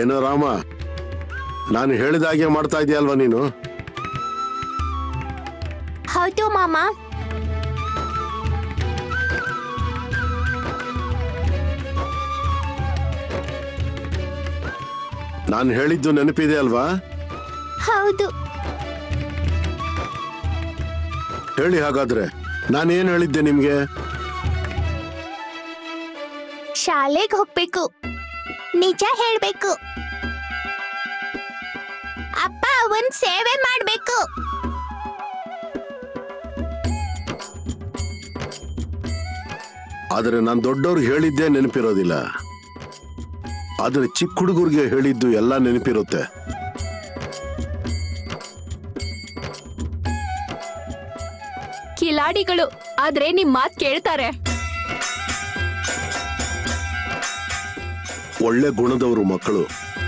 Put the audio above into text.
ಏನೋ ರಾಮ ನಾನು ಹೇಳಿದ ಹಾಗೆ ಮಾಡ್ತಾ ಇದೆಯಲ್ವಾ ನೀನು ಹೌದು ಮಾಮ ನಾನು ಹೇಳಿದ್ದು ನೆನಪಿದೆ ಅಲ್ವಾ ಹೌದು ಹೇಳಿ ಹಾಗಾದ್ರೆ ನಾನೇನ್ ಹೇಳಿದ್ದೆ ನಿಮ್ಗೆ ಶಾಲೆಗೆ ಹೋಗ್ಬೇಕು ನಿಜ ಹೇಳ್ಬೇಕು ಅಪ್ಪ ಒಂದ್ ಸೇವೆ ಮಾಡ್ಬೇಕು ಆದ್ರೆ ನಾನು ದೊಡ್ಡವ್ರಿಗೆ ಹೇಳಿದ್ದೇ ನೆನಪಿರೋದಿಲ್ಲ ಆದ್ರೆ ಚಿಕ್ಕ ಹುಡುಗರಿಗೆ ಹೇಳಿದ್ದು ಎಲ್ಲ ನೆನಪಿರುತ್ತೆ ಕಿಲಾಡಿಗಳು ಆದ್ರೆ ನಿಮ್ ಮಾತ್ ಕೇಳ್ತಾರೆ ಒಳ್ಳೆ ಗುಣದವರು ಮಕ್ಕಳು